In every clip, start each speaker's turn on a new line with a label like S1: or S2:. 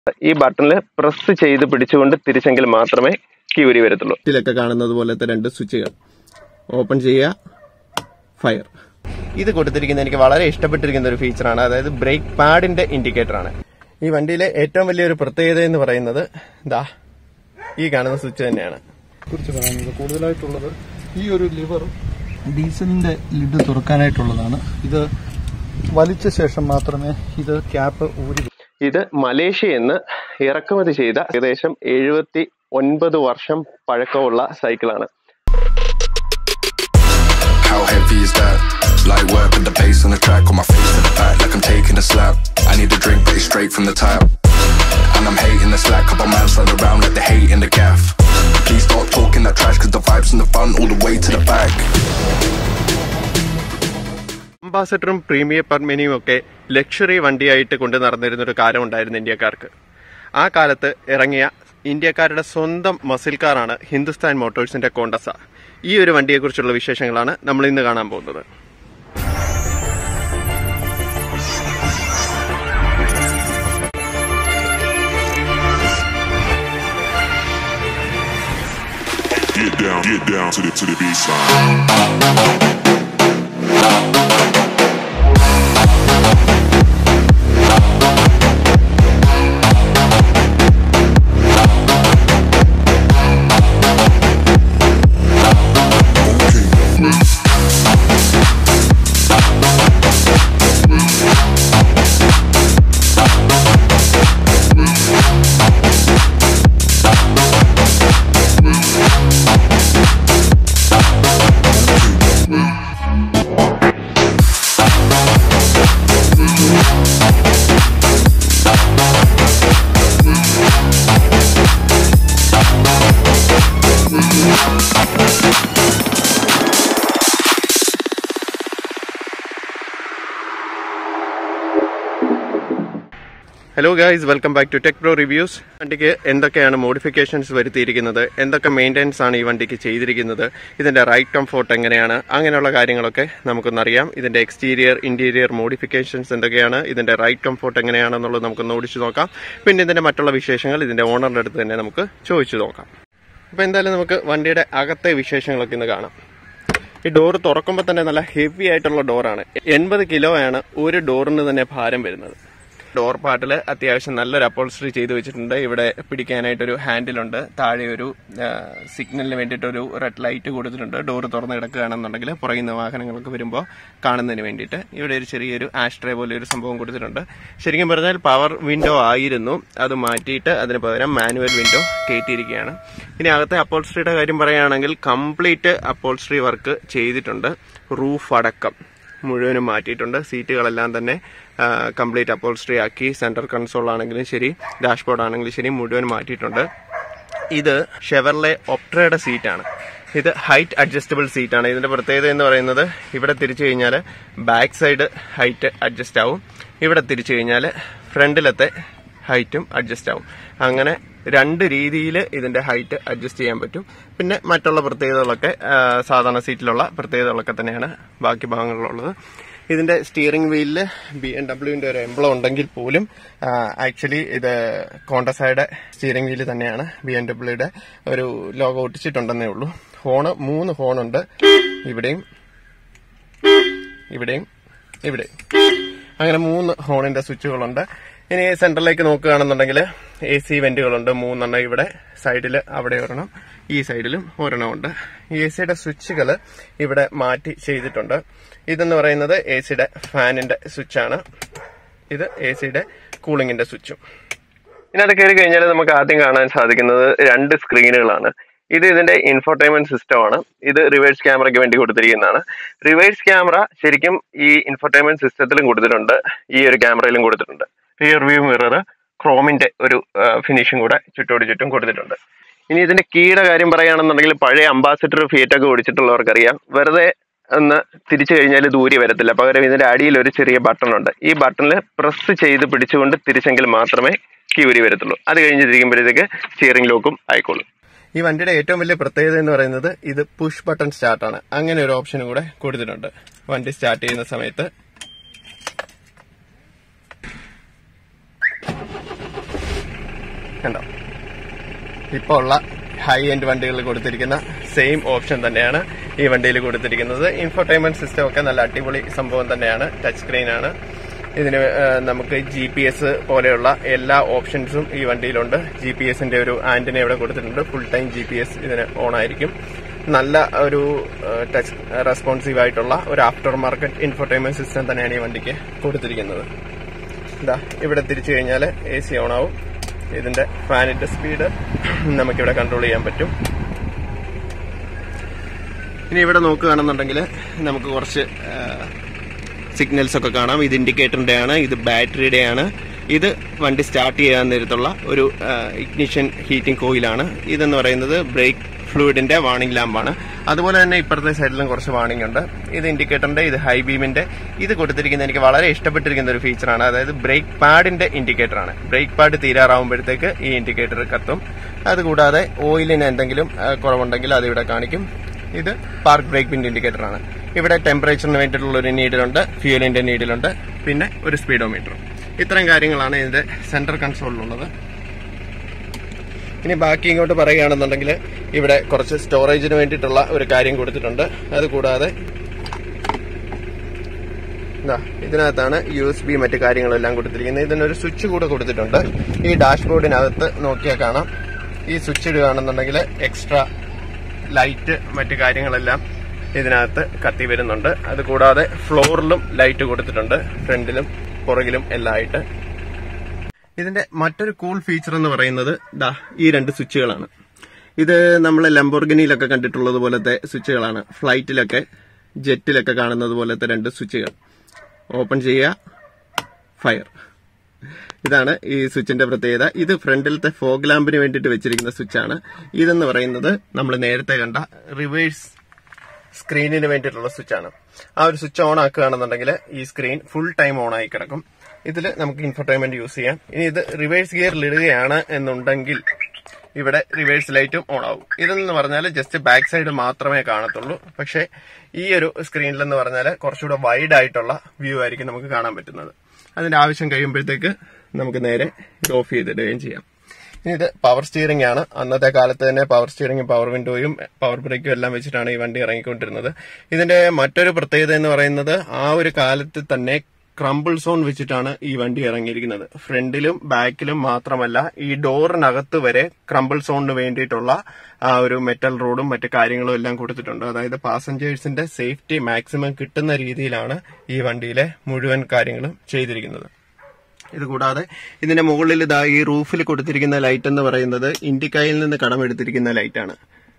S1: ഈ ബട്ടണിൽ പ്രസ് ചെയ്ത് പിടിച്ചുകൊണ്ട് തിരിച്ചെങ്കിൽ മാത്രമേ കീ ഉരി വരത്തുള്ളൂ
S2: ഇതിലൊക്കെ കാണുന്നത് പോലത്തെ രണ്ട് സ്വിച്ചുകൾ ഓപ്പൺ ചെയ്യുക ഫയർ ഇത് കൊടുത്തിരിക്കുന്ന എനിക്ക് വളരെ ഇഷ്ടപ്പെട്ടിരിക്കുന്ന ഒരു ഫീച്ചറാണ് അതായത് ബ്രേക്ക് പാഡിന്റെ ഇൻഡിക്കേറ്റർ ആണ് ഈ വണ്ടിയിലെ ഏറ്റവും വലിയൊരു പ്രത്യേകത എന്ന് പറയുന്നത് ദാ ഈ കാണുന്ന സ്വിച്ച് തന്നെയാണ്
S3: കുറിച്ച് പറയുന്നത് കൂടുതലായിട്ടുള്ളത് ഈ ഒരു ലിവർ ഡീസലിന്റെ ലിഡ് തുറക്കാനായിട്ടുള്ളതാണ് ഇത് വലിച്ച ശേഷം മാത്രമേ ഇത് ക്യാപ്പ് ഊരി
S1: ഇത് മലേഷ്യയിൽ നിന്ന് ഇറക്കുമതി ചെയ്ത ഏകദേശം എഴുപത്തി ഒൻപത് വർഷം പഴക്കമുള്ള സൈക്കിളാണ്
S4: How heavy is that? Light work with the bass on the track, on my face to the back like I'm taking a slap. I need a drink, but it's straight from the tap. And I'm hating the slack, couple man slide around like they hate in the gaff. Please stop talking that trash, cause the vibes in the front all the way to the back.
S2: അംബാസഡറും premium പെർമിനിയും ഒക്കെ luxury വണ്ടിയായിട്ട് കൊണ്ട് നടന്നിരുന്ന ഒരു കാലം ഉണ്ടായിരുന്നു ഇന്ത്യക്കാർക്ക് ആ കാലത്ത് ഇറങ്ങിയ ഇന്ത്യക്കാരുടെ സ്വന്തം മസിൽ കാറാണ് ഹിന്ദുസ്ഥാൻ മോട്ടോഴ്സിന്റെ കോണ്ടസ ഈ ഒരു വണ്ടിയെക്കുറിച്ചുള്ള വിശേഷങ്ങളാണ് നമ്മൾ ഇന്ന് കാണാൻ പോകുന്നത്
S5: Get down, get down to the to the B side.
S2: Hello guys welcome back to tech pro reviews വണ്ടിക്ക് എന്തൊക്കെയാണ് മോഡിഫിക്കേഷൻസ് വരുത്തിയിരിക്കുന്നത് എന്തൊക്കെ മെയിൻ്റെനൻസ് ആണ് ഈ വണ്ടിക്ക് ചെയ്തിരിക്കുന്നത് ഇതിന്റെ റൈറ്റ് കംഫോർട്ട് എങ്ങനെയാണ് അങ്ങനെയുള്ള കാര്യങ്ങളൊക്കെ നമുക്കൊന്നറിയാം ഇതിന്റെ എക്സ്റ്റീരിയർ ഇന്റീരിയർ മോഡിഫിക്കേഷൻസ് എന്തൊക്കെയാണ് ഇതിന്റെ റൈറ്റ് കംഫോർട്ട് എങ്ങനെയാണെന്നുള്ളത് നമുക്കൊന്ന് ഓടിച്ചു നോക്കാം പിന്നെ ഇതിന്റെ മറ്റുള്ള വിശേഷങ്ങൾ ഇതിന്റെ ഓണറിന്റെ അടുത്ത് തന്നെ നമുക്ക് ചോദിച്ചു നോക്കാം അപ്പോൾ എന്തായാലും നമുക്ക് വണ്ടിയുടെ അകത്തെ വിശേഷങ്ങളൊക്കെ ഇന്ന് കാണാം ഈ ഡോർ തുറക്കുമ്പോൾ തന്നെ നല്ല ഹെവി ആയിട്ടുള്ള ഡോറാണ് എൺപത് കിലോ ആണ് ഒരു ഡോറിന് തന്നെ ഭാരം വരുന്നത് ഡോർ പാർട്ടിൽ അത്യാവശ്യം നല്ലൊരു അപ്പോൾസ്ട്രി ചെയ്ത് വെച്ചിട്ടുണ്ട് ഇവിടെ പിടിക്കാനായിട്ടൊരു ഹാൻഡിലുണ്ട് താഴെ ഒരു സിഗ്നലിന് വേണ്ടിയിട്ടൊരു റെഡ് ലൈറ്റ് കൊടുത്തിട്ടുണ്ട് ഡോർ തുറന്ന് കിടക്കുകയാണെന്നുണ്ടെങ്കിൽ പുറകിൽ നിന്ന് വാഹനങ്ങളൊക്കെ വരുമ്പോൾ കാണുന്നതിന് വേണ്ടിയിട്ട് ഇവിടെ ഒരു ചെറിയൊരു ആഷ്ട്രേ പോലെ ഒരു സംഭവം കൊടുത്തിട്ടുണ്ട് ശരിക്കും പറഞ്ഞാൽ പവർ വിൻഡോ ആയിരുന്നു അത് മാറ്റിയിട്ട് അതിന് പകരം മാനുവൽ വിൻഡോ കയറ്റിയിരിക്കുകയാണ് ഇനി അകത്തെ അപ്പോൾസ്ട്രിയുടെ കാര്യം പറയുകയാണെങ്കിൽ കംപ്ലീറ്റ് അപ്പോൾസ്ട്രി വർക്ക് ചെയ്തിട്ടുണ്ട് റൂഫ് അടക്കം മുഴുവനും മാറ്റിയിട്ടുണ്ട് സീറ്റുകളെല്ലാം തന്നെ കംപ്ലീറ്റ് അപ്പോൾസ്ട്രി ആക്കി സെന്റർ കൺസോൾ ആണെങ്കിലും ശരി ഡാഷ്ബോർഡ് ആണെങ്കിലും ശരി മുഴുവൻ മാറ്റിയിട്ടുണ്ട് ഇത് ഷെവർലെ ഒപ്ട്രയുടെ സീറ്റാണ് ഇത് ഹൈറ്റ് അഡ്ജസ്റ്റബിൾ സീറ്റാണ് ഇതിന്റെ പ്രത്യേകത എന്ന് പറയുന്നത് ഇവിടെ തിരിച്ചു കഴിഞ്ഞാൽ ബാക്ക് സൈഡ് ഹൈറ്റ് അഡ്ജസ്റ്റ് ആവും ഇവിടെ തിരിച്ചു കഴിഞ്ഞാൽ ഫ്രണ്ടിലത്തെ ഹൈറ്റും അഡ്ജസ്റ്റ് ആവും അങ്ങനെ രണ്ട് രീതിയിൽ ഇതിന്റെ ഹൈറ്റ് അഡ്ജസ്റ്റ് ചെയ്യാൻ പറ്റും പിന്നെ മറ്റുള്ള പ്രത്യേകതകളൊക്കെ ആ, സാധാരണ സീറ്റിലുള്ള പ്രത്യേകതകളൊക്കെ തന്നെയാണ് ബാക്കി ഭാഗങ്ങളിലുള്ളത് ഇതിന്റെ സ്റ്റിയറിംഗ് വീലില് ബി എം ഡബ്ല്യുവിന്റെ ഒരു എംബ്ലം ഉണ്ടെങ്കിൽ പോലും ആക്ച്വലി ഇത് കോണ്ടസയുടെ സ്റ്റിയറിംഗ് വീല് തന്നെയാണ് ബി എം ഡബ്ല്യുടെ ഒരു ലോഗോ ഒട്ടിച്ചിട്ടുണ്ടെന്നേ ഉള്ളൂ ഹോണ് മൂന്ന് ഹോണുണ്ട് ഇവിടെയും ഇവിടെയും ഇവിടെയും അങ്ങനെ മൂന്ന് ഹോണിന്റെ സ്വിച്ചുകളുണ്ട് ഇനി സെന്ററിലേക്ക് നോക്കുകയാണെന്നുണ്ടെങ്കിൽ എ സി വെന്റുകളുണ്ട് മൂന്നെണ്ണം ഇവിടെ സൈഡിൽ അവിടെ ഒരെണ്ണം ഈ സൈഡിലും ഒരെണ്ണം ഉണ്ട് എ സിയുടെ സ്വിച്ചുകൾ ഇവിടെ മാറ്റി ചെയ്തിട്ടുണ്ട് ഇതെന്ന് പറയുന്നത് എ സിയുടെ ഫാനിന്റെ സ്വിച്ചാണ് ഇത് എ സിയുടെ കൂളിംഗിന്റെ സ്വിച്ചും
S1: ഇതിനകത്ത് കയറി കഴിഞ്ഞാൽ നമുക്ക് ആദ്യം കാണാൻ സാധിക്കുന്നത് രണ്ട് സ്ക്രീനുകളാണ് ഇത് ഇതിന്റെ ഇൻഫോർടൈൻമെന്റ് സിസ്റ്റം ആണ് ഇത് റിവേഴ്സ് ക്യാമറയ്ക്ക് വേണ്ടി കൊടുത്തിരിക്കുന്നതാണ് റിവേഴ്സ് ക്യാമറ ശരിക്കും ഈ ഇൻഫോർടൈൻമെന്റ് സിസ്റ്റത്തിലും കൊടുത്തിട്ടുണ്ട് ഈ ഒരു ക്യാമറയിലും കൊടുത്തിട്ടുണ്ട് റിയർ വ്യൂ മിറർ ക്രോമിന്റെ ഒരു ഫിനിഷും കൂടെ ചുറ്റോട് ചുറ്റും കൊടുത്തിട്ടുണ്ട് ഇനി ഇതിന്റെ കീയുടെ കാര്യം പറയുകയാണെന്നുണ്ടെങ്കിൽ പഴയ അംബാസിഡർ ഫിയറ്റ് ഒക്കെ ഓടിച്ചിട്ടുള്ളവർക്കറിയാം വെറുതെ ഒന്ന് തിരിച്ചു കഴിഞ്ഞാൽ ദൂരെ വരത്തില്ല പകരം ഇതിന്റെ അടിയിൽ ഒരു ചെറിയ ബട്ടൺ ഉണ്ട് ഈ ബട്ടണിൽ പ്രസ് ചെയ്ത് പിടിച്ചുകൊണ്ട് തിരിച്ചെങ്കിൽ മാത്രമേ കീ ഉരി വരത്തുള്ളൂ അത് കഴിഞ്ഞിരിക്കുമ്പോഴത്തേക്ക് സ്റ്റിയറിംഗ് ലോക്കും ആയിക്കോളും
S2: ഈ വണ്ടിയുടെ ഏറ്റവും വലിയ പ്രത്യേകത എന്ന് പറയുന്നത് ഇത് പുഷ് ബട്ടൺ സ്റ്റാർട്ട് ആണ് അങ്ങനെ ഒരു ഓപ്ഷനും കൂടെ കൊടുത്തിട്ടുണ്ട് വണ്ടി സ്റ്റാർട്ട് ചെയ്യുന്ന സമയത്ത് കണ്ടോ ഇപ്പോൾ ഉള്ള ഹൈ എൻഡ് വണ്ടികളിൽ കൊടുത്തിരിക്കുന്ന സെയിം ഓപ്ഷൻ തന്നെയാണ് ഈ വണ്ടിയിൽ കൊടുത്തിരിക്കുന്നത് ഇൻഫോർടൈൻമെന്റ് സിസ്റ്റം ഒക്കെ നല്ല അടിപൊളി സംഭവം തന്നെയാണ് ടച്ച് സ്ക്രീൻ ആണ് ഇതിന് ആ, നമുക്ക് ജി പി എസ് പോലെയുള്ള എല്ലാ ഓപ്ഷൻസും ഈ വണ്ടിയിലുണ്ട് ജി പി എസിന്റെ ഒരു ആന്റിന ഇവിടെ കൊടുത്തിട്ടുണ്ട് full time G P S ഇതിന് ഓൺ ആയിരിക്കും നല്ല ഒരു ടച്ച് റെസ്പോൺസീവ് ആയിട്ടുള്ള ഒരു ആഫ്റ്റർ മാർക്കറ്റ് ഇൻഫോർടൈൻമെന്റ് സിസ്റ്റം തന്നെയാണ് ഈ വണ്ടിക്ക് കൊടുത്തിരിക്കുന്നത് ഇതാ ഇവിടെ തിരിച്ചു കഴിഞ്ഞാൽ എ സി ഓൺ ആവും ഇതിന്റെ ഫാനിന്റെ സ്പീഡ് നമുക്കിവിടെ കൺട്രോൾ ചെയ്യാൻ പറ്റും ഇനി ഇവിടെ നോക്കുകയാണെന്നുണ്ടെങ്കിൽ നമുക്ക് കുറച്ച് സിഗ്നൽസ് ഒക്കെ കാണാം ഇത് ഇൻഡിക്കേറ്ററിന്റെ ആണ് ഇത് ബാറ്ററിയുടെ ആണ് ഇത് വണ്ടി സ്റ്റാർട്ട് ചെയ്യാൻ നേരത്തുള്ള ഒരു ഇഗ്നിഷൻ ഹീറ്റിംഗ് കോയിലാണ് ഇതെന്ന് പറയുന്നത് ബ്രേക്ക് ഫ്ലൂയിഡിന്റെ വാണിംഗ് ലാമ്പാണ് അതുപോലെ തന്നെ ഇപ്പുറത്തെ സൈഡിലും കുറച്ച് വാണിംഗ് ഉണ്ട് ഇത് ഇൻഡിക്കേറ്ററിന്റെ ഇത് ഹൈ ബീമിന്റെ ഇത് കൊടുത്തിരിക്കുന്ന എനിക്ക് വളരെ ഇഷ്ടപ്പെട്ടിരിക്കുന്ന ഒരു ഫീച്ചറാണ് അതായത് ബ്രേക്ക് പാഡിന്റെ ഇൻഡിക്കേറ്റർ ആണ് ബ്രേക്ക് പാഡ് തീരാറാവുമ്പോഴത്തേക്ക് ഈ ഇൻഡിക്കേറ്റർ കത്തും അതുകൂടാതെ ഓയിലിന് എന്തെങ്കിലും ആ, കുറവുണ്ടെങ്കിൽ അത് ഇവിടെ കാണിക്കും ഇത് പാർക്ക് ബ്രേക്ക് പിൻ ഇൻഡിക്കേറ്റർ ആണ് ഇവിടെ ടെമ്പറേച്ചറിന് വേണ്ടിയിട്ടുള്ള ഒരു നീഡിലുണ്ട് ഫ്യൂലിന്റെ നീഡിലുണ്ട് പിന്നെ ഒരു സ്പീഡോമീറ്ററും ഇത്തരം കാര്യങ്ങളാണ് ഇതിന്റെ സെന്റർ കൺസോളിലുള്ളത് ഇനി ബാക്കി ഇങ്ങോട്ട് പറയുകയാണെന്നുണ്ടെങ്കിൽ ഇവിടെ കുറച്ച് സ്റ്റോറേജിന് വേണ്ടിയിട്ടുള്ള ഒരു കാര്യം കൊടുത്തിട്ടുണ്ട് അതുകൂടാതെ ഇതാ ഇതിനകത്താണ് യു എസ് ബി മറ്റു കാര്യങ്ങളെല്ലാം കൊടുത്തിരിക്കുന്നത് ഇതിനൊരു സ്വിച്ച് കൂടെ കൊടുത്തിട്ടുണ്ട് ഈ ഡാഷ്ബോർഡിനകത്ത് നോക്കിയാൽ കാണാം ഈ സ്വിച്ച് ഇടുകയാണെന്നുണ്ടെങ്കിൽ എക്സ്ട്രാ ലൈറ്റ് മറ്റു കാര്യങ്ങളെല്ലാം ഇതിനകത്ത് കത്തി വരുന്നുണ്ട് അതുകൂടാതെ ഫ്ലോറിലും ലൈറ്റ് കൊടുത്തിട്ടുണ്ട് ഫ്രണ്ടിലും പുറകിലും എല്ലാം ആയിട്ട് ഇതിന്റെ മറ്റൊരു കൂൾ ഫീച്ചർ എന്ന് പറയുന്നത് ദാ ഈ രണ്ട് സ്വിച്ചുകളാണ് ഇത് നമ്മൾ ലംബോർഗിനിയിലൊക്കെ കണ്ടിട്ടുള്ളത് പോലത്തെ സ്വിച്ചുകളാണ് ഫ്ലൈറ്റിലൊക്കെ ജെറ്റിലൊക്കെ കാണുന്നത് പോലത്തെ രണ്ട് സ്വിച്ചുകൾ ഓപ്പൺ ചെയ്യുക ഫയർ ഇതാണ് ഈ സ്വിച്ചിന്റെ പ്രത്യേകത ഇത് ഫ്രണ്ടിലത്തെ ഫോഗ് ലാമ്പിന് വേണ്ടിയിട്ട് വെച്ചിരിക്കുന്ന സ്വിച്ചാണ് ഇതെന്ന് പറയുന്നത് നമ്മൾ നേരത്തെ കണ്ട റിവേഴ്സ് സ്ക്രീനിന് വേണ്ടിയിട്ടുള്ള സ്വിച്ചാണ് ആ ഒരു സ്വിച്ച് ഓൺ ആക്കുകയാണെന്നുണ്ടെങ്കിൽ ഈ സ്ക്രീൻ ഫുൾ ടൈം ഓൺ ആയി കിടക്കും ഇതിൽ നമുക്ക് ഇൻഫർടൈൻമെന്റ് യൂസ് ചെയ്യാം ഇനി ഇത് റിവേഴ്സ് ഗിയറിൽ ഇടുകയാണ് എന്നുണ്ടെങ്കിൽ ഇവിടെ റിവേഴ്സ് ലൈറ്റും ഓൺ ആവും ഇതെന്ന് പറഞ്ഞാൽ ജസ്റ്റ് ബാക്ക് സൈഡ് മാത്രമേ കാണത്തുള്ളൂ പക്ഷേ ഈ ഒരു സ്ക്രീനിലെന്ന് പറഞ്ഞാൽ കുറച്ചുകൂടെ വൈഡ് ആയിട്ടുള്ള വ്യൂ ആയിരിക്കും നമുക്ക് കാണാൻ പറ്റുന്നത് അതിന്റെ ആവശ്യം കഴിയുമ്പോഴത്തേക്ക് നമുക്ക് നേരെ ഇത് ഓഫ് ചെയ്തിടുകയും ചെയ്യാം ഇനി ഇത് പവർ സ്റ്റിയറിംഗ് ആണ് അന്നത്തെ കാലത്ത് തന്നെ പവർ സ്റ്റിയറിംഗും പവർ വിൻഡോയും പവർ ബ്രേക്കും എല്ലാം വെച്ചിട്ടാണ് ഈ വണ്ടി ഇറങ്ങിക്കൊണ്ടിരുന്നത് ഇതിന്റെ മറ്റൊരു പ്രത്യേകത എന്ന് പറയുന്നത് ആ ഒരു കാലത്ത് തന്നെ ക്രംബിൾ സോൺ വെച്ചിട്ടാണ് ഈ വണ്ടി ഇറങ്ങിയിരിക്കുന്നത് ഫ്രണ്ടിലും ബാക്കിലും മാത്രമല്ല ഈ ഡോറിനകത്ത് വരെ ക്രംബിൾ സോണിന് വേണ്ടിയിട്ടുള്ള ആ ഒരു മെറ്റൽ റോഡും മറ്റു കാര്യങ്ങളും എല്ലാം കൊടുത്തിട്ടുണ്ട് അതായത് പാസഞ്ചേഴ്സിന്റെ സേഫ്റ്റി മാക്സിമം കിട്ടുന്ന രീതിയിലാണ് ഈ വണ്ടിയിലെ മുഴുവൻ കാര്യങ്ങളും ചെയ്തിരിക്കുന്നത് ഇത് കൂടാതെ ഇതിന്റെ മുകളിൽ ഇതാ ഈ റൂഫിൽ കൊടുത്തിരിക്കുന്ന ലൈറ്റ് എന്ന് പറയുന്നത് ഇൻഡിക്കയിൽ നിന്ന് കടമെടുത്തിരിക്കുന്ന ലൈറ്റാണ്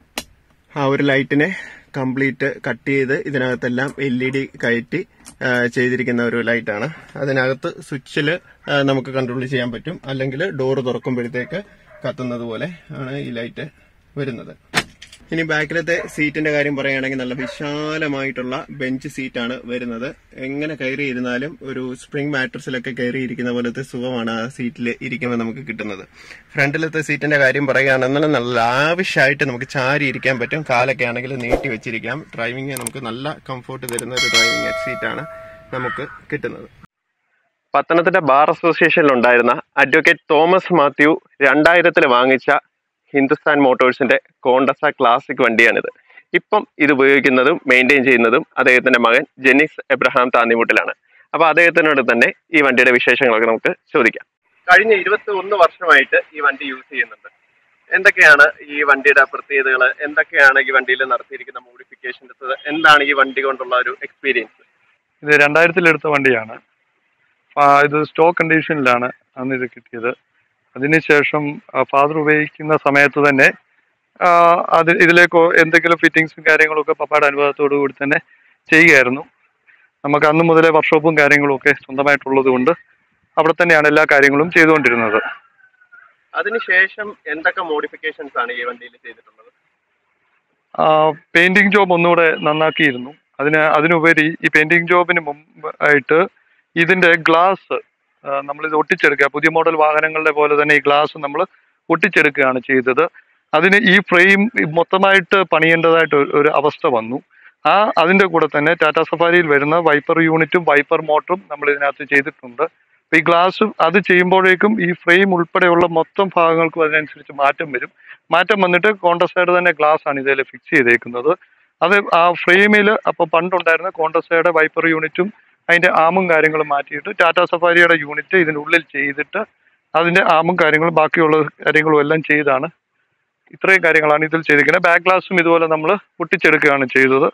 S2: ആ ഒരു ലൈറ്റിനെ കംപ്ലീറ്റ് കട്ട് ചെയ്ത് ഇതിനകത്തെല്ലാം എൽ ഇ ഡി കയറ്റി ആ, ചെയ്തിരിക്കുന്ന ഒരു ലൈറ്റാണ് അതിനകത്ത് സ്വിച്ചിൽ നമുക്ക് കൺട്രോൾ ചെയ്യാൻ പറ്റും അല്ലെങ്കിൽ ഡോറ് തുറക്കുമ്പോഴത്തേക്ക് കത്തുന്നത് പോലെ ആണ് ഈ ലൈറ്റ് വരുന്നത് ഇനി ബാക്കിലത്തെ സീറ്റിന്റെ കാര്യം പറയുകയാണെങ്കിൽ നല്ല വിശാലമായിട്ടുള്ള ബെഞ്ച് സീറ്റാണ് വരുന്നത് എങ്ങനെ കയറി ഇരുന്നാലും ഒരു സ്പ്രിംഗ് മാട്രസിലൊക്കെ കയറി ഇരിക്കുന്ന പോലത്തെ സുഖമാണ് ആ സീറ്റിൽ ഇരിക്കുമ്പോൾ നമുക്ക് കിട്ടുന്നത് ഫ്രണ്ടിലത്തെ സീറ്റിന്റെ കാര്യം പറയുകയാണെന്നുണ്ടെങ്കിൽ നല്ല ലാവിഷായിട്ട് നമുക്ക് ചാരി ഇരിക്കാൻ പറ്റും കാലൊക്കെ ആണെങ്കിൽ നീട്ടി വെച്ചിരിക്കാം ഡ്രൈവിംഗ് നമുക്ക് നല്ല കംഫോർട്ട് തരുന്ന ഒരു ഡ്രൈവിംഗ് സീറ്റാണ് നമുക്ക് കിട്ടുന്നത് പത്തനംതിട്ട ബാർ അസോസിയേഷനിൽ ഉണ്ടായിരുന്ന അഡ്വക്കേറ്റ് തോമസ് മാത്യു രണ്ടായിരത്തിൽ വാങ്ങിച്ച ഹിന്ദുസ്ഥാൻ മോട്ടോഴ്സിന്റെ കോണ്ടസ ക്ലാസിക് വണ്ടിയാണിത് ഇപ്പം ഇത് ഉപയോഗിക്കുന്നതും മെയിൻറ്റെയിൻ ചെയ്യുന്നതും അദ്ദേഹത്തിന്റെ മകൻ ജെനിക്സ് എബ്രഹാം താന്നിമുട്ടിലാണ് അപ്പൊ അദ്ദേഹത്തിനോട് തന്നെ ഈ വണ്ടിയുടെ വിശേഷങ്ങളൊക്കെ നമുക്ക് ചോദിക്കാം കഴിഞ്ഞ ഇരുപത്തി ഒന്ന് വർഷമായിട്ട് ഈ വണ്ടി യൂസ് ചെയ്യുന്നുണ്ട് എന്തൊക്കെയാണ് ഈ വണ്ടിയുടെ പ്രത്യേകതകൾ എന്തൊക്കെയാണ് ഈ വണ്ടിയിൽ നടത്തിയിരിക്കുന്ന മോഡിഫിക്കേഷൻസ് എന്താണ് ഈ വണ്ടി കൊണ്ടുള്ള ഒരു എക്സ്പീരിയൻസ്
S6: ഇത് രണ്ടായിരത്തിൽ എടുത്ത വണ്ടിയാണ് ആ, ഇത് സ്റ്റോക്ക് കണ്ടീഷനിലാണ് അന്ന് ഇത് കിട്ടിയത് അതിനുശേഷം ഫാദർ ഉപയോഗിക്കുന്ന സമയത്ത് തന്നെ ആ, അത് ഇതിലേക്ക് എന്തെങ്കിലും ഫിറ്റിങ്സും കാര്യങ്ങളൊക്കെ പപ്പയുടെ അനുഭവത്തോടു കൂടി തന്നെ ചെയ്യുകയായിരുന്നു നമുക്ക് അന്ന് മുതലേ വർക്ക്ഷോപ്പും കാര്യങ്ങളും ഒക്കെ സ്വന്തമായിട്ടുള്ളത് കൊണ്ട് അവിടെ തന്നെയാണ് എല്ലാ കാര്യങ്ങളും ചെയ്തുകൊണ്ടിരുന്നത്
S2: അതിനുശേഷം എന്തൊക്കെ മോഡിഫിക്കേഷൻസ് ആണ് ഈ വണ്ടിയിൽ ചെയ്തിട്ടുള്ളത്
S6: പെയിന്റിംഗ് ജോബ് ഒന്നുകൂടെ നന്നാക്കിയിരുന്നു അതിന് അതിനുപരി ഈ പെയിന്റിംഗ് ജോബിന് മുമ്പ് ആയിട്ട് ഇതിന്റെ ഗ്ലാസ് നമ്മളിത് ഒട്ടിച്ചെടുക്കുക പുതിയ മോഡൽ വാഹനങ്ങളുടെ പോലെ തന്നെ ഈ ഗ്ലാസ് നമ്മൾ ഒട്ടിച്ചെടുക്കുകയാണ് ചെയ്തത് അതിന് ഈ ഫ്രെയിം മൊത്തമായിട്ട് പണിയേണ്ടതായിട്ട് ഒരു- ഒരു അവസ്ഥ വന്നു ആ അതിന്റെ കൂടെ തന്നെ ടാറ്റ സഫാരിയിൽ വരുന്ന വൈപ്പർ യൂണിറ്റും വൈപ്പർ മോട്ടറും നമ്മൾ ഇതിനകത്ത് ചെയ്തിട്ടുണ്ട് അപ്പൊ ഈ ഗ്ലാസ് അത് ചെയ്യുമ്പോഴേക്കും ഈ ഫ്രെയിം ഉൾപ്പെടെയുള്ള മൊത്തം ഭാഗങ്ങൾക്കും അതിനനുസരിച്ച് മാറ്റം വരും മാറ്റം വന്നിട്ട് കോണ്ടസൈഡ് തന്നെ ഗ്ലാസ് ആണ് ഇതിൽ ഫിക്സ് ചെയ്തേക്കുന്നത് അത് ആ ഫ്രെയിമിൽ അപ്പോൾ പണ്ടുണ്ടായിരുന്ന കോണ്ടസൈഡ് വൈപ്പർ യൂണിറ്റും അതിന്റെ ആമും കാര്യങ്ങളും മാറ്റിയിട്ട് ടാറ്റ സഫാരിയുടെ യൂണിറ്റ് ഇതിനുള്ളിൽ ചെയ്തിട്ട് അതിന്റെ ആമും കാര്യങ്ങളും ബാക്കിയുള്ള കാര്യങ്ങളും എല്ലാം ചെയ്താണ് ഇത്രയും കാര്യങ്ങളാണ് ഇതിൽ ചെയ്തിരിക്കുന്നത് ബാക്ക് ഗ്ലാസും ഇതുപോലെ നമ്മൾ പൊട്ടിച്ചെടുക്കുകയാണ് ചെയ്തത്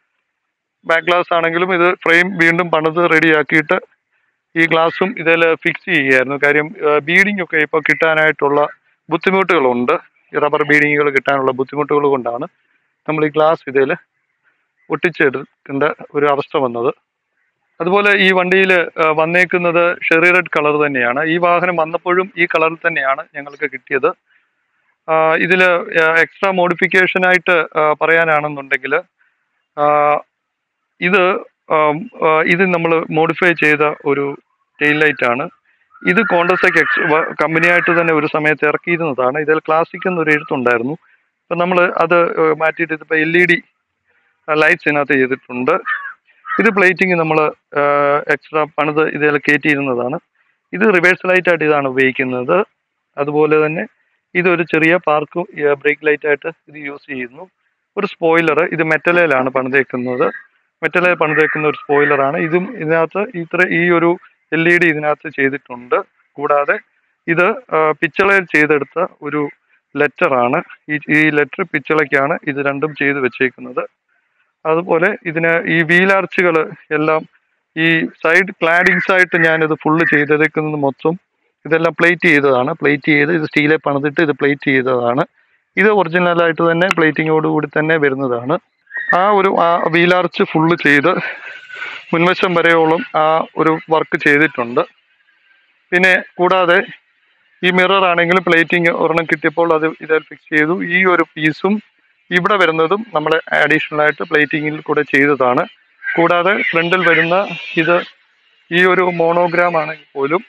S6: ബാക്ക് ഗ്ലാസ് ആണെങ്കിലും ഇത് ഫ്രെയിം വീണ്ടും പണിത് റെഡിയാക്കിയിട്ട് ഈ ഗ്ലാസും ഇതിൽ ഫിക്സ് ചെയ്യുകയായിരുന്നു കാര്യം ബീഡിംഗ് ഒക്കെ ഇപ്പോൾ കിട്ടാനായിട്ടുള്ള ബുദ്ധിമുട്ടുകളുണ്ട് ഈ റബ്ബർ ബീഡിങ്ങുകൾ കിട്ടാനുള്ള ബുദ്ധിമുട്ടുകൾ കൊണ്ടാണ് നമ്മൾ ഈ ഗ്ലാസ് ഇതിൽ ഒട്ടിച്ചെടുക്കേണ്ട ഒരു അവസ്ഥ വന്നത് അതുപോലെ ഈ വണ്ടിയിൽ വന്നേക്കുന്നത് ഷെറി റെഡ് കളർ തന്നെയാണ് ഈ വാഹനം വന്നപ്പോഴും ഈ കളറിൽ തന്നെയാണ് ഞങ്ങൾക്ക് കിട്ടിയത് ഇതിൽ എക്സ്ട്രാ മോഡിഫിക്കേഷൻ ആയിട്ട് ആ, പറയാനാണെന്നുണ്ടെങ്കിൽ ആ, ഇത് ആം, ആ, ഇത് നമ്മൾ മോഡിഫൈ ചെയ്ത ഒരു ടെയിൽ ലൈറ്റ് ആണ് ഇത് കോണ്ടസെക് എക്സ് കമ്പനിയായിട്ട് തന്നെ ഒരു സമയത്ത് ഇറക്കിയിരുന്നതാണ് ഇതിൽ ക്ലാസിക് എന്നൊരു എഴുത്തുണ്ടായിരുന്നു അപ്പം നമ്മൾ അത് ആ, മാറ്റിയിട്ട് ഇതിപ്പോൾ എൽ ഇ ഡി ലൈറ്റ്സ് ഇതിനകത്ത് ചെയ്തിട്ടുണ്ട് ഇത് പ്ലേറ്റിംഗ് നമ്മൾ എക്സ്ട്രാ പണിത് ഇതിൽ കയറ്റിയിരുന്നതാണ് ഇത് റിവേഴ്സ് ലൈറ്റ് ആയിട്ട് ഇതാണ് ഉപയോഗിക്കുന്നത് അതുപോലെ തന്നെ ഇതൊരു ചെറിയ പാർക്ക് ബ്രേക്ക് ലൈറ്റ് ആയിട്ട് ഇത് യൂസ് ചെയ്യുന്നു ഒരു സ്പോയിലർ ഇത് മെറ്റലയിലാണ് പണിതേക്കുന്നത് മെറ്റലയിൽ പണിതേക്കുന്ന ഒരു സ്പോയിലറാണ് ഇതും ഇതിനകത്ത് ഇത്ര ഈ ഒരു എൽ ഇ ഡി ഇതിനകത്ത് ചെയ്തിട്ടുണ്ട് കൂടാതെ ഇത് പിച്ചളയിൽ ചെയ്തെടുത്ത ഒരു ലെറ്ററാണ് ഈ ഈ ലെറ്റർ പിച്ചളയ്ക്കാണ് ഇത് രണ്ടും ചെയ്ത് വെച്ചേക്കുന്നത് അതുപോലെ ഇതിന് ഈ വീലാർച്ചുകൾ എല്ലാം ഈ സൈഡ് ക്ലാഡിങ്സ് ആയിട്ട് ഞാനിത് ഫുള്ള് ചെയ്തേക്കുന്നത് മൊത്തം ഇതെല്ലാം പ്ലേറ്റ് ചെയ്തതാണ് പ്ലേറ്റ് ചെയ്ത് ഇത് സ്റ്റീലെ പണിതിട്ട് ഇത് പ്ലേറ്റ് ചെയ്തതാണ് ഇത് ഒറിജിനലായിട്ട് തന്നെ പ്ലേറ്റിങ്ങോട് കൂടി തന്നെ വരുന്നതാണ് ആ ഒരു ആ വീലാർച്ച് ഫുള്ള് ചെയ്ത് മുൻവശം വരെയോളം ആ ഒരു വർക്ക് ചെയ്തിട്ടുണ്ട് പിന്നെ കൂടാതെ ഈ മിറർ ആണെങ്കിലും പ്ലേറ്റിംഗ് ഒരെണ്ണം കിട്ടിയപ്പോൾ അത് ഇതിൽ ഫിക്സ് ചെയ്തു ഈ ഒരു പീസും ഇവിടെ വരുന്നതും നമ്മൾ അഡീഷണൽ ആയിട്ട് പ്ലേറ്റിങ്ങിൽ കൂടെ ചെയ്തതാണ് കൂടാതെ ഫ്രണ്ടിൽ വരുന്ന ഇത് ഈ ഒരു മോണോഗ്രാം ആണെങ്കിൽ പോലും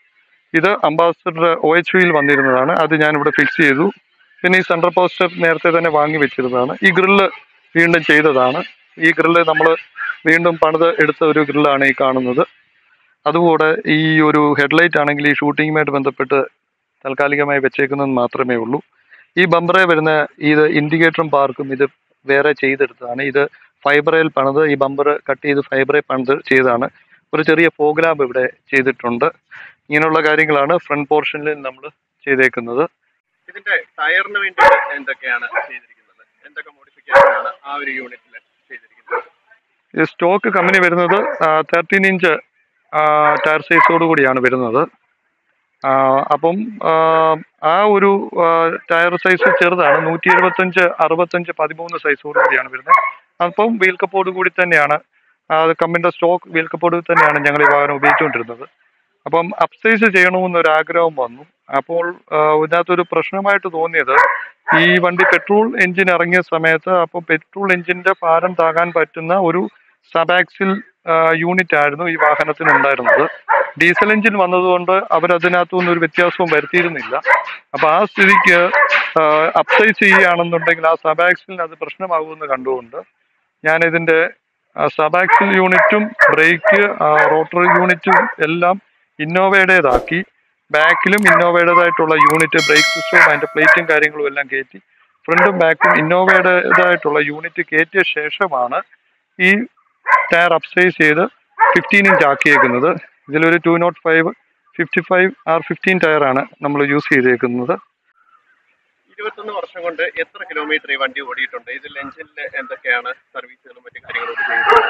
S6: ഇത് അംബാസഡർ ഒ എച്ച് വിയിൽ വന്നിരുന്നതാണ് അത് ഞാൻ ഇവിടെ ഫിക്സ് ചെയ്തു പിന്നെ ഈ സെൻട്രൽ പോസ്റ്റർ നേരത്തെ തന്നെ വാങ്ങി വെച്ചിരുന്നതാണ് ഈ ഗ്രില്ല് വീണ്ടും ചെയ്തതാണ് ഈ ഗ്രില്ല് നമ്മൾ വീണ്ടും പണിത് എടുത്ത ഒരു ഗ്രില്ലാണ് ഈ കാണുന്നത് അതുകൂടെ ഈ ഒരു ഹെഡ്ലൈറ്റ് ആണെങ്കിൽ ഈ ഷൂട്ടിങ്ങുമായിട്ട് ബന്ധപ്പെട്ട് താൽക്കാലികമായി വെച്ചേക്കുന്നത് മാത്രമേ ഉള്ളൂ ഈ ബമ്പറെ വരുന്ന ഇത് ഇൻഡിക്കേറ്ററും പാർക്കും ഇത് വേറെ ചെയ്തെടുത്തതാണ് ഇത് ഫൈബറയിൽ പണിത് ഈ ബമ്പർ കട്ട് ചെയ്ത് ഫൈബറിൽ പണിത് ചെയ്തതാണ് ഒരു ചെറിയ ഫോഗ്ലാബ് ഇവിടെ ചെയ്തിട്ടുണ്ട് ഇങ്ങനെയുള്ള കാര്യങ്ങളാണ് ഫ്രണ്ട് പോർഷനിൽ നമ്മൾ ചെയ്തേക്കുന്നത്
S2: ഇതിന്റെ ടയറിന് വേണ്ടി എന്തൊക്കെയാണ് ചെയ്തിരിക്കുന്നത് എന്തൊക്കെ മോഡിഫിക്കേഷൻ ആണ് ആ ഒരു യൂണിറ്റിൽ ചെയ്തിരിക്കുന്നത്
S6: ഈ സ്റ്റോക്ക് കമ്പനി വരുന്നത് തേർട്ടീൻ ഇഞ്ച് ടയർ സൈസോട് കൂടിയാണ് വരുന്നത് ആ, അപ്പം ആ, ആ ഒരു ടയർ സൈസ് ചെറുതാണ് നൂറ്റി എഴുപത്തഞ്ച് അറുപത്തഞ്ച് പതിമൂന്ന് സൈസോട് കൂടിയാണ് വരുന്നത് അപ്പം വീൽ കപ്പോട് കൂടി തന്നെയാണ് ആ, അത് കമ്പനിയുടെ സ്റ്റോക്ക് വീൽ കപ്പോട് തന്നെയാണ് ഞങ്ങൾ ഈ വാഹനം ഉപയോഗിച്ചുകൊണ്ടിരുന്നത് അപ്പം അപ്സൈസ് ചെയ്യണമെന്നൊരു ആഗ്രഹം വന്നു അപ്പോൾ ആ, ഇതിനകത്തൊരു പ്രശ്നമായിട്ട് തോന്നിയത് ഈ വണ്ടി പെട്രോൾ എഞ്ചിൻ ഇറങ്ങിയ സമയത്ത് അപ്പോൾ പെട്രോൾ എഞ്ചിന്റെ ഭാരം താങ്ങാൻ പറ്റുന്ന ഒരു സബാക്സിൽ യൂണിറ്റ് ആയിരുന്നു ഈ വാഹനത്തിന് ഉണ്ടായിരുന്നത് ഡീസൽ എഞ്ചിൻ വന്നതുകൊണ്ട് അവരതിനകത്തുനിന്ന് ഒരു വ്യത്യാസവും വരുത്തിയിരുന്നില്ല അപ്പൊ ആ സ്ഥിതിക്ക് അപ്സൈസ് ചെയ്യുകയാണെന്നുണ്ടെങ്കിൽ ആ സബാക്സിലിന് അത് പ്രശ്നമാകുമെന്ന് കണ്ടുകൊണ്ട് ഞാൻ ഇതിന്റെ സബാക്സിൽ യൂണിറ്റും ബ്രേക്ക് റോട്ടർ യൂണിറ്റും എല്ലാം ഇന്നോവയുടേതാക്കി ബാക്കിലും ഇന്നോവയുടേതായിട്ടുള്ള യൂണിറ്റ് ബ്രേക്ക് സിസ്റ്റവും അതിന്റെ പ്ലേറ്റും കാര്യങ്ങളും എല്ലാം കയറ്റി ഫ്രണ്ടും ബാക്കും ഇന്നോവയുടേതായിട്ടുള്ള യൂണിറ്റ് കയറ്റിയ ശേഷമാണ് ഈ ടയർ അപ്സൈസ് ചെയ്ത് ഫിഫ്റ്റീൻ ഇഞ്ച് ആക്കിയേക്കുന്നത് ഇതിലൊരു two not five fifty five R fifteen ടയറാണ് നമ്മൾ യൂസ് ചെയ്തേക്കുന്നത്
S2: ഇരുപത്തൊന്ന് വർഷം കൊണ്ട് എത്ര കിലോമീറ്റർ ഈ വണ്ടി ഓടിയിട്ടുണ്ട് ഇതിൽ എഞ്ചിനിൽ എന്തൊക്കെയാണ് സർവീസുകളും മറ്റു കാര്യങ്ങളും ചെയ്തിട്ടുള്ളത്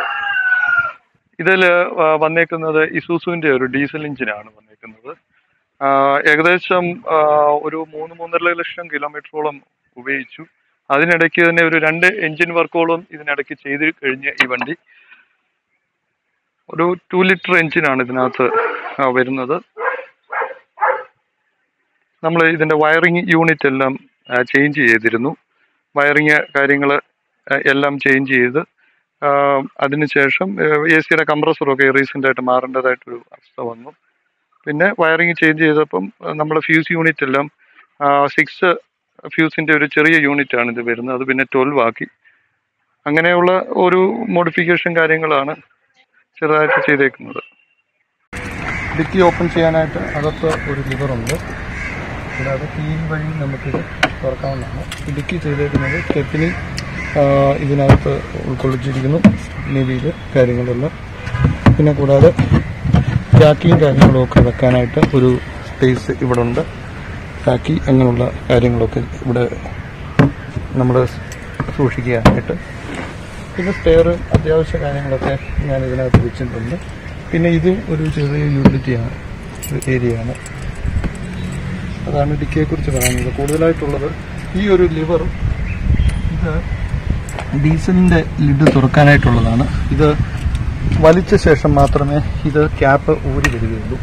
S6: ഇതിൽ വന്നേക്കുന്നത് ഇസൂസുവിന്റെ ഒരു ഡീസൽ എഞ്ചിനാണ് വന്നേക്കുന്നത് ആ, ഏകദേശം ആ, ഒരു മൂന്ന് മൂന്നര ലക്ഷം കിലോമീറ്ററോളം ഉപയോഗിച്ചു അതിനിടയ്ക്ക് തന്നെ ഒരു രണ്ട് എഞ്ചിൻ വർക്കോളം ഇതിനിടയ്ക്ക് ചെയ്ത് കഴിഞ്ഞ ഈ വണ്ടി ഒരു ടു ലിറ്റർ എഞ്ചിനാണ് ഇതിനകത്ത് ആ, വരുന്നത് നമ്മൾ ഇതിന്റെ വയറിംഗ് യൂണിറ്റ് എല്ലാം ചേഞ്ച് ചെയ്തിരുന്നു വയറിങ് കാര്യങ്ങൾ എല്ലാം ചേഞ്ച് ചെയ്ത് ആ, അതിനുശേഷം എ സിയുടെ കംപ്രസറൊക്കെ റീസെൻ്റ് ആയിട്ട് മാറേണ്ടതായിട്ടൊരു അവസ്ഥ വന്നു പിന്നെ വയറിങ് ചേഞ്ച് ചെയ്തപ്പം നമ്മൾ ഫ്യൂസ് യൂണിറ്റ് എല്ലാം സിക്സ് ഫ്യൂസിൻ്റെ ഒരു ചെറിയ യൂണിറ്റ് ആണ് ഇത് വരുന്നത് അത് പിന്നെ ട്വൽവ് ആക്കി അങ്ങനെയുള്ള ഒരു മോഡിഫിക്കേഷൻ കാര്യങ്ങളാണ് ചെറുതായിട്ട് ചെയ്തേക്കുന്നത്
S3: ഡിക്കി ഓപ്പൺ ചെയ്യാനായിട്ട് അകത്ത് ഒരു ലിവറുണ്ട് കൂടാതെ കീ വഴി നമുക്കിത് തുറക്കാവുന്നതാണ് ഈ ഡിക്കി ചെയ്തേക്കുന്നത് സ്റ്റെപ്പിനി ഇതിനകത്ത് ഉൾക്കൊള്ളിച്ചിരിക്കുന്നു നെവിയിൽ കാര്യങ്ങളെല്ലാം പിന്നെ കൂടാതെ ചാക്കിയും കാര്യങ്ങളും ഒക്കെ വെക്കാനായിട്ട് ഒരു സ്പേസ് ഇവിടെ ഉണ്ട് ചാക്കി അങ്ങനെയുള്ള കാര്യങ്ങളൊക്കെ ഇവിടെ നമ്മൾ സൂക്ഷിക്കാനായിട്ട് പിന്നെ സ്റ്റെയർ അത്യാവശ്യ കാര്യങ്ങളൊക്കെ ഞാൻ ഇതിനകത്ത് വെച്ചിട്ടുണ്ട് പിന്നെ ഇതും ഒരു ചെറിയ യൂട്ടിലിറ്റിയാണ് ഒരു ഏരിയയാണ് അതാണ് ഡിക്കിയെ കുറിച്ച് പറയുന്നത് കൂടുതലായിട്ടുള്ളത് ഈ ഒരു ലിവർ ഇത് ഡീസലിന്റെ ലിഡ് തുറക്കാനായിട്ടുള്ളതാണ് ഇത് വലിച്ച ശേഷം മാത്രമേ ഇത് ക്യാപ്പ് ഊരി വരികയുള്ളൂ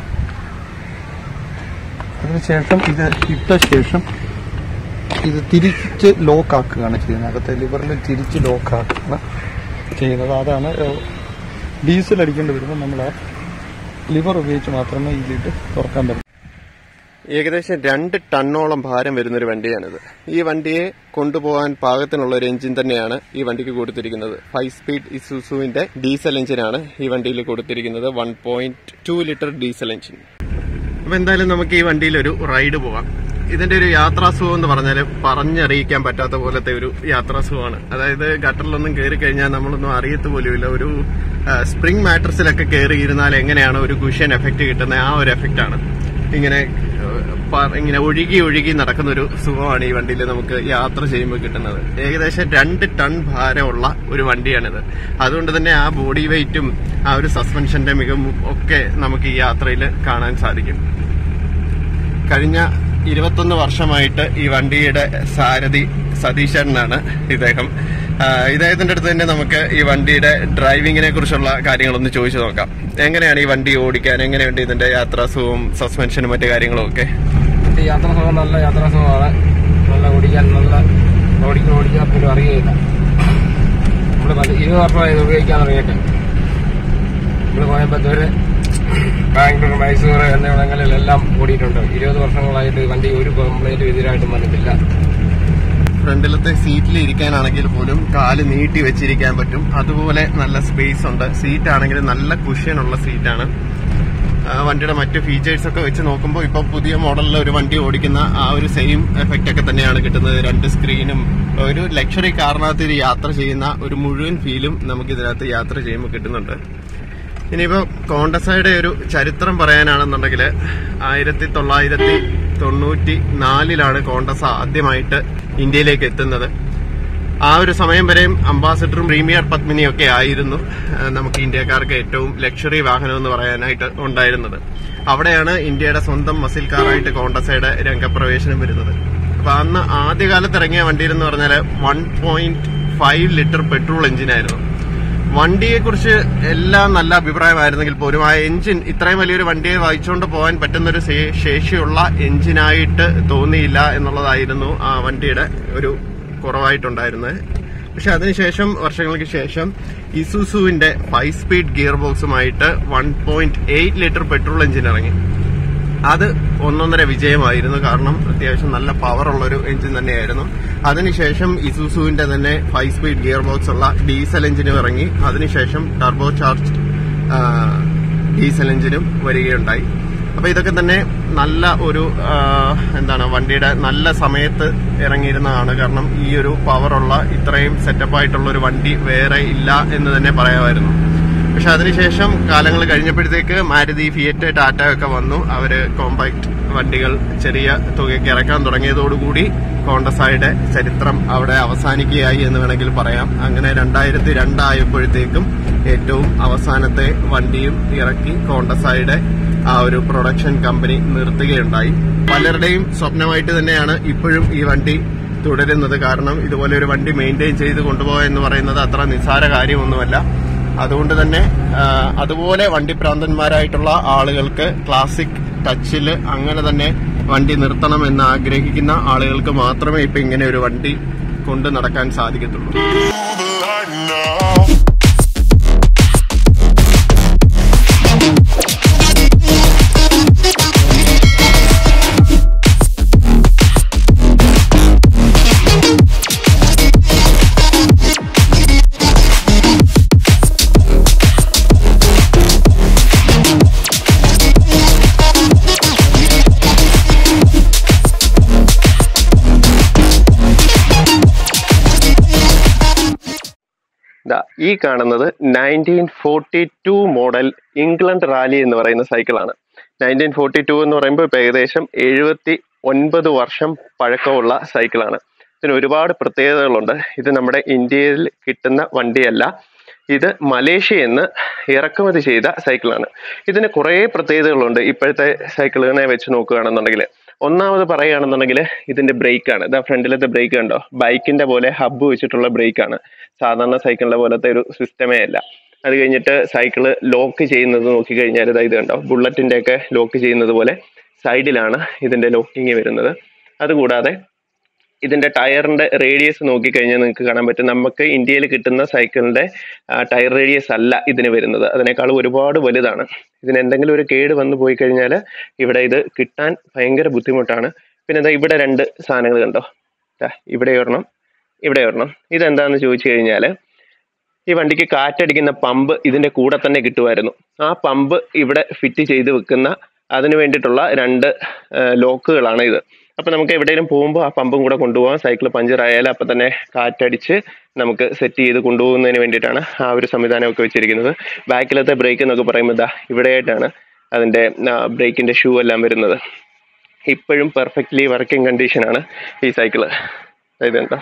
S3: അതിനുശേഷം ഇത് ഇട്ട ശേഷം ഇത് തിരിച്ച് ലോക്ക് ആക്കുകയാണ് ചെയ്യുന്നത് അകത്തെ ലിവറിൽ തിരിച്ച് ലോക്ക് ആക്കുകയാണ് ചെയ്യുന്നത് അതാണ് ഏഹ്, ഡീസൽ അടിക്കേണ്ടി വരുമ്പോൾ നമ്മൾ ആ ലിവർ ഉപയോഗിച്ച് മാത്രമേ ഈ ലിഡ് തുറക്കാൻ പറ്റൂ
S2: ഏകദേശം രണ്ട് ടണ്ണോളം ഭാരം വരുന്ന ഒരു വണ്ടിയാണിത് ഈ വണ്ടിയെ കൊണ്ടുപോകാൻ പാകത്തിനുള്ള ഒരു എഞ്ചിൻ തന്നെയാണ് ഈ വണ്ടിക്ക് കൊടുത്തിരിക്കുന്നത് ഫൈവ് സ്പീഡ് ഇസുസുവിന്റെ ഡീസൽ എഞ്ചിനാണ് ഈ വണ്ടിയിൽ കൊടുത്തിരിക്കുന്നത് one point two litre diesel engine അപ്പൊ എന്തായാലും നമുക്ക് ഈ വണ്ടിയിൽ ഒരു റൈഡ് പോവാം ഇതിന്റെ ഒരു യാത്രാസുഖം എന്ന് പറഞ്ഞാൽ പറഞ്ഞറിയിക്കാൻ പറ്റാത്ത പോലത്തെ ഒരു യാത്രാസുഖമാണ് അതായത് ഗട്ടറിലൊന്നും കയറി കഴിഞ്ഞാൽ നമ്മളൊന്നും അറിയത്ത് പോലുമില്ല ഒരു സ്പ്രിംഗ് മാട്രസിലൊക്കെ കയറി ഇരുന്നാൽ എങ്ങനെയാണ് ഒരു കുഷ്യൻ എഫക്റ്റ് കിട്ടുന്നത് ആ ഒരു എഫക്റ്റ് ആണ് ഇങ്ങനെ ഏഹ്, പ- ഇങ്ങനെ ഒഴുകി ഒഴുകി നടക്കുന്ന ഒരു സുഖമാണ് ഈ വണ്ടിയിൽ നമുക്ക് യാത്ര ചെയ്യുമ്പോൾ കിട്ടുന്നത് ഏകദേശം രണ്ട് ടൺ ഭാരമുള്ള ഒരു വണ്ടിയാണിത് അതുകൊണ്ട് തന്നെ ആ ബോഡി വെയിറ്റും ആ ഒരു സസ്പെൻഷന്റെ മികവും ഒക്കെ നമുക്ക് ഈ യാത്രയിൽ കാണാൻ സാധിക്കും കഴിഞ്ഞ ഇരുപത്തൊന്ന് വർഷമായിട്ട് ഈ വണ്ടിയുടെ സാരഥി സതീശനാണ് ഇദ്ദേഹം ആ, ഇദ്ദേഹത്തിന്റെ അടുത്ത് തന്നെ നമുക്ക് ഈ വണ്ടിയുടെ ഡ്രൈവിങ്ങിനെ കുറിച്ചുള്ള കാര്യങ്ങളൊന്ന് ചോദിച്ചു നോക്കാം എങ്ങനെയാണ് ഈ വണ്ടി ഓടിക്കാൻ എങ്ങനെയുണ്ട് ഇതിന്റെ യാത്രാസുഖവും സസ്പെൻഷനും മറ്റു കാര്യങ്ങളും ഒക്കെ
S7: ഇത് യാത്രാസുഖം നല്ല യാത്രാസുഖമാണ് നല്ല ഓടിക്കാൻ നല്ല ഓടിക്കാൻ ഓടിക്കാൻ പോലും അറിയുകയില്ല നമ്മൾ പല ഇരുപത് വർഷമായി ഇത് ഉപയോഗിക്കാൻ തുടങ്ങിയിട്ട് നമ്മൾ കോയമ്പത്തൂർ ബാംഗ്ലൂർ മൈസൂർ എന്നിവിടങ്ങളിലെല്ലാം ഓടിയിട്ടുണ്ട് ഇരുപത് വർഷങ്ങളായിട്ട് ഈ വണ്ടി ഒരു കംപ്ലൈന്റും എതിരായിട്ടും വന്നിട്ടില്ല
S2: ഫ്രണ്ടിലത്തെ സീറ്റിൽ ഇരിക്കാനാണെങ്കിൽ പോലും കാല് നീട്ടി വെച്ചിരിക്കാൻ പറ്റും അതുപോലെ നല്ല സ്പേസ് ഉണ്ട് സീറ്റ് ആണെങ്കിൽ നല്ല കുഷ്യനുള്ള സീറ്റാണ് ആ, വണ്ടിയുടെ മറ്റു ഫീച്ചേഴ്സ് ഒക്കെ വെച്ച് നോക്കുമ്പോൾ ഇപ്പൊ പുതിയ മോഡലിൽ ഒരു വണ്ടി ഓടിക്കുന്ന ആ ഒരു സെയിം എഫക്റ്റ് ഒക്കെ തന്നെയാണ് കിട്ടുന്നത് രണ്ട് സ്ക്രീനും ഒരു ലക്ഷറി കാറിനകത്ത് ഇത് യാത്ര ചെയ്യുന്ന ഒരു മുഴുവൻ ഫീലും നമുക്ക് ഇതിനകത്ത് യാത്ര ചെയ്യുമ്പോൾ കിട്ടുന്നുണ്ട് ഇനിയിപ്പോ കോണ്ടസയുടെ ഒരു ചരിത്രം പറയാനാണെന്നുണ്ടെങ്കിൽ ആയിരത്തി തൊള്ളായിരത്തി തൊണ്ണൂറ്റി നാലിലാണ് കോണ്ടസ ആദ്യമായിട്ട് ഇന്ത്യയിലേക്ക് എത്തുന്നത് ആ ഒരു സമയം വരെയും അംബാസഡറും പ്രീമിയർ പത്മിനിയും ഒക്കെ ആയിരുന്നു ആ, നമുക്ക് ഇന്ത്യക്കാർക്ക് ഏറ്റവും ലക്ഷറി വാഹനം എന്ന് പറയാനായിട്ട് ഉണ്ടായിരുന്നത് അവിടെയാണ് ഇന്ത്യയുടെ സ്വന്തം മസിൽ കാറായിട്ട് കോണ്ടസയുടെ രംഗപ്രവേശനം വരുന്നത് അപ്പൊ അന്ന് ആദ്യകാലത്ത് ഇറങ്ങിയ വണ്ടി എന്ന് പറഞ്ഞാൽ one point five litre petrol എഞ്ചിനായിരുന്നു വണ്ടിയെ കുറിച്ച് എല്ലാം നല്ല അഭിപ്രായമായിരുന്നെങ്കിൽ പോലും ആ എഞ്ചിൻ ഇത്രയും വലിയൊരു വണ്ടിയെ വഹിച്ചുകൊണ്ട് പോകാൻ പറ്റുന്ന ഒരു ശേ- ശേഷിയുള്ള എഞ്ചിനായിട്ട് തോന്നിയില്ല എന്നുള്ളതായിരുന്നു ആ വണ്ടിയുടെ ഒരു കുറവായിട്ടുണ്ടായിരുന്നത് പക്ഷെ അതിനുശേഷം വർഷങ്ങൾക്ക് ശേഷം ഇസുസുവിന്റെ ഫൈവ് സ്പീഡ് ഗിയർ ബോക്സുമായിട്ട് one point eight litre petrol engine ഇറങ്ങി അത് ഒന്നൊന്നര വിജയമായിരുന്നു കാരണം അത്യാവശ്യം നല്ല പവർ ഉള്ള ഒരു എഞ്ചിൻ തന്നെയായിരുന്നു അതിനുശേഷം ഇസുസുവിന്റെ തന്നെ ഫൈവ് സ്പീഡ് ഗിയർ ബോക്സ് ഉള്ള ഡീസൽ എഞ്ചിനും ഇറങ്ങി അതിനുശേഷം ടർബോ ചാർജ് ഡീസൽ എഞ്ചിനും വരികയുണ്ടായി അപ്പൊ ഇതൊക്കെ തന്നെ നല്ല ഒരു ആ, എന്താണ് വണ്ടിയുടെ നല്ല സമയത്ത് ഇറങ്ങിയിരുന്നതാണ് കാരണം ഈ ഒരു പവറുള്ള ഇത്രയും സെറ്റപ്പ് ആയിട്ടുള്ള ഒരു വണ്ടി വേറെ ഇല്ല എന്ന് തന്നെ പറയാമായിരുന്നു പക്ഷെ അതിനുശേഷം കാലങ്ങൾ കഴിഞ്ഞപ്പോഴത്തേക്ക് മാരുതി ഫിയറ്റ് ടാറ്റ ഒക്കെ വന്നു അവര് കോമ്പാക്ട് വണ്ടികൾ ചെറിയ തുകയ്ക്ക് ഇറക്കാൻ തുടങ്ങിയതോടുകൂടി കോണ്ടസായുടെ ചരിത്രം അവിടെ അവസാനിക്കുകയായി എന്ന് വേണമെങ്കിൽ പറയാം അങ്ങനെ രണ്ടായിരത്തി രണ്ടായപ്പോഴത്തേക്കും ഏറ്റവും അവസാനത്തെ വണ്ടിയും ഇറക്കി കോണ്ടസായുടെ ആ ഒരു പ്രൊഡക്ഷൻ കമ്പനി നിർത്തുകയുണ്ടായി പലരുടെയും സ്വപ്നമായിട്ട് തന്നെയാണ് ഇപ്പോഴും ഈ വണ്ടി തുടരുന്നത് കാരണം ഇതുപോലെ ഒരു വണ്ടി മെയിൻറ്റെയിൻ ചെയ്ത് കൊണ്ടുപോകുക എന്ന് പറയുന്നത് അത്ര നിസ്സാര കാര്യമൊന്നുമല്ല അതുകൊണ്ട് തന്നെ ആ, അതുപോലെ വണ്ടിപ്രാന്തന്മാരായിട്ടുള്ള ആളുകൾക്ക് ക്ലാസിക് ടച്ചിൽ അങ്ങനെ തന്നെ വണ്ടി നിർത്തണം എന്ന് ആഗ്രഹിക്കുന്ന ആളുകൾക്ക് മാത്രമേ ഇപ്പൊ ഇങ്ങനെ ഒരു വണ്ടി കൊണ്ട് നടക്കാൻ സാധിക്കത്തുള്ളൂ
S5: the light now.
S2: ദാ ഈ കാണുന്നത് nineteen forty two model England rally എന്ന് പറയുന്ന സൈക്കിളാണ് നയൻറ്റീൻ ഫോർട്ടി ടു എന്ന് പറയുമ്പോൾ ഇപ്പോൾ ഏകദേശം എഴുപത്തി ഒൻപത് വർഷം പഴക്കമുള്ള സൈക്കിളാണ് ഇതിന് ഒരുപാട് പ്രത്യേകതകളുണ്ട് ഇത് നമ്മുടെ ഇന്ത്യയിൽ കിട്ടുന്ന വണ്ടിയല്ല ഇത് മലേഷ്യയിൽ നിന്ന് ഇറക്കുമതി ചെയ്ത സൈക്കിളാണ് ഇതിന് കുറേ പ്രത്യേകതകളുണ്ട് ഇപ്പോഴത്തെ സൈക്കിളുകളെ വെച്ച് നോക്കുകയാണെന്നുണ്ടെങ്കിൽ ഒന്നാമത് പറയുകയാണെന്നുണ്ടെങ്കിൽ ഇതിന്റെ ബ്രേക്കാണ് ഇതാ ഫ്രണ്ടിലത്തെ ബ്രേക്ക് കണ്ടോ ബൈക്കിന്റെ പോലെ ഹബ്ബ് വെച്ചിട്ടുള്ള ബ്രേക്കാണ് സാധാരണ സൈക്കിളിന്റെ പോലത്തെ ഒരു സിസ്റ്റമേ അല്ല അത് കഴിഞ്ഞിട്ട് സൈക്കിള് ലോക്ക് ചെയ്യുന്നത് നോക്കിക്കഴിഞ്ഞാൽ ഇതാ ഇത് കണ്ടോ ബുള്ളറ്റിന്റെ ഒക്കെ ലോക്ക് ചെയ്യുന്നത് പോലെ സൈഡിലാണ് ഇതിന്റെ ലോക്കിങ് വരുന്നത് അതുകൂടാതെ ഇതിന്റെ ടയറിന്റെ റേഡിയസ് നോക്കിക്കഴിഞ്ഞാൽ നിങ്ങൾക്ക് കാണാൻ പറ്റും നമുക്ക് ഇന്ത്യയിൽ കിട്ടുന്ന സൈക്കിളിന്റെ ടയർ റേഡിയസ് അല്ല ഇതിന് വരുന്നത് അതിനേക്കാളും ഒരുപാട് വലുതാണ് ഇതിന് എന്തെങ്കിലും ഒരു കേട് വന്നു പോയി കഴിഞ്ഞാൽ ഇവിടെ ഇത് കിട്ടാൻ ഭയങ്കര ബുദ്ധിമുട്ടാണ് പിന്നെ ദാ ഇവിടെ രണ്ട് സാധനങ്ങൾ കണ്ടോ ദാ ഇവിടെ ഒരെണ്ണം ഇവിടെ ഒരെണ്ണം ഇതെന്താണെന്ന് ചോദിച്ചു കഴിഞ്ഞാൽ ഈ വണ്ടിക്ക് കാറ്റടിക്കുന്ന പമ്പ് ഇതിന്റെ കൂടെ തന്നെ കിട്ടുമായിരുന്നു ആ പമ്പ് ഇവിടെ ഫിറ്റ് ചെയ്ത് വെക്കുന്ന അതിന് വേണ്ടിയിട്ടുള്ള രണ്ട് ലോക്കുകളാണ് ഇത് അപ്പൊ നമുക്ക് എവിടെയെങ്കിലും പോകുമ്പോൾ ആ പമ്പും കൂടെ കൊണ്ടുപോകാം സൈക്കിൾ പഞ്ചർ ആയാലും അപ്പൊ തന്നെ കാറ്റടിച്ച് നമുക്ക് സെറ്റ് ചെയ്ത് കൊണ്ടുപോകുന്നതിന് വേണ്ടിയിട്ടാണ് ആ ഒരു സംവിധാനമൊക്കെ വെച്ചിരിക്കുന്നത് ബാക്കിലത്തെ ബ്രേക്ക് എന്നൊക്കെ പറയുമ്പോൾ ഇതാ ഇവിടെയായിട്ടാണ് അതിന്റെ ബ്രേക്കിന്റെ ഷൂ എല്ലാം വരുന്നത് ഇപ്പോഴും പെർഫെക്റ്റ്ലി വർക്കിംഗ് കണ്ടീഷനാണ് ഈ സൈക്കിള് ഇതെന്താ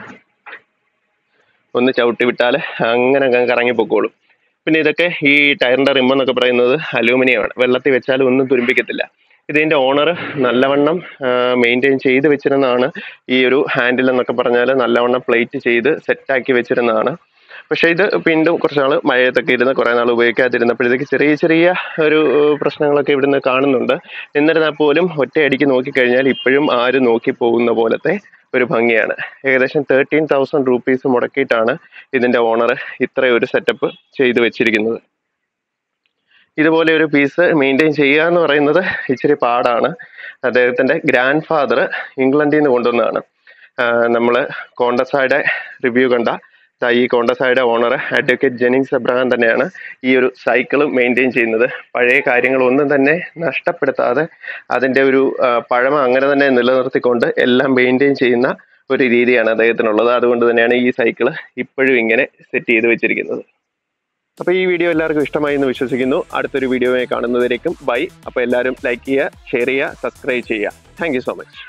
S2: ഒന്ന് ചവിട്ടി വിട്ടാൽ അങ്ങനെ അങ്ങ് കറങ്ങി പൊക്കോളും പിന്നെ ഇതൊക്കെ ഈ ടയറിന്റെ റിം എന്നൊക്കെ പറയുന്നത് അലൂമിനിയമാണ് വെള്ളത്തിൽ വെച്ചാൽ ഒന്നും തുരുമ്പിക്കത്തില്ല ഇതിന്റെ ഓണർ നല്ലവണ്ണം മെയിൻറ്റെയിൻ ചെയ്ത് വെച്ചിരുന്നതാണ് ഈ ഒരു ഹാൻഡിൽ എന്നൊക്കെ പറഞ്ഞാൽ നല്ലവണ്ണം പ്ലേറ്റ് ചെയ്ത് സെറ്റാക്കി വെച്ചിരുന്നതാണ് പക്ഷേ ഇത് വീണ്ടും കുറച്ച് നാൾ മഴയത്തൊക്കെ ഇരുന്ന് കുറേ നാൾ ഉപയോഗിക്കാതിരുന്നപ്പോഴത്തേക്ക് ചെറിയ ചെറിയ ഒരു ഏഹ്, പ്രശ്നങ്ങളൊക്കെ ഇവിടുന്ന് കാണുന്നുണ്ട് എന്നിരുന്നാൽ പോലും ഒറ്റയടിക്ക് നോക്കിക്കഴിഞ്ഞാൽ ഇപ്പോഴും ആരും നോക്കി പോകുന്ന പോലത്തെ ഒരു ഭംഗിയാണ് ഏകദേശം തേർട്ടീൻ തൗസൻഡ് റുപ്പീസ് മുടക്കിയിട്ടാണ് ഇതിന്റെ ഓണർ ഇത്ര ഒരു സെറ്റപ്പ് ചെയ്തു വെച്ചിരിക്കുന്നത് ഇതുപോലെ ഒരു പീസ് മെയിൻറ്റെയിൻ ചെയ്യുക എന്ന് പറയുന്നത് ഇച്ചിരി പാടാണ് അദ്ദേഹത്തിന്റെ ഗ്രാൻഡ് ഫാദർ ഇംഗ്ലണ്ടിൽ നിന്ന് കൊണ്ടുവന്നതാണ് നമ്മൾ കോണ്ടസായുടെ റിവ്യൂ കണ്ട ദാ ഈ കോണ്ടസായുടെ ഓണർ അഡ്വക്കേറ്റ് ജെനിങ്സ് എബ്രഹാം തന്നെയാണ് ഈ ഒരു സൈക്കിൾ മെയിൻറ്റെയിൻ ചെയ്യുന്നത് പഴയ കാര്യങ്ങളൊന്നും തന്നെ നഷ്ടപ്പെടുത്താതെ അതിന്റെ ഒരു ആ, പഴമ അങ്ങനെ തന്നെ നിലനിർത്തിക്കൊണ്ട് എല്ലാം മെയിൻറ്റെയിൻ ചെയ്യുന്ന ഒരു രീതിയാണ് അദ്ദേഹത്തിനുള്ളത് അതുകൊണ്ട് തന്നെയാണ് ഈ സൈക്കിൾ ഇപ്പോഴും ഇങ്ങനെ സെറ്റ് ചെയ്ത് വെച്ചിരിക്കുന്നത് അപ്പൊ ഈ വീഡിയോ എല്ലാവർക്കും ഇഷ്ടമായി എന്ന് വിശ്വസിക്കുന്നു അടുത്തൊരു വീഡിയോയെ കാണുന്നതിലേക്കും ബൈ അപ്പൊ എല്ലാവരും ലൈക്ക് ചെയ്യുക ഷെയർ ചെയ്യുക സബ്സ്ക്രൈബ് ചെയ്യുക താങ്ക് യു സോ മച്ച്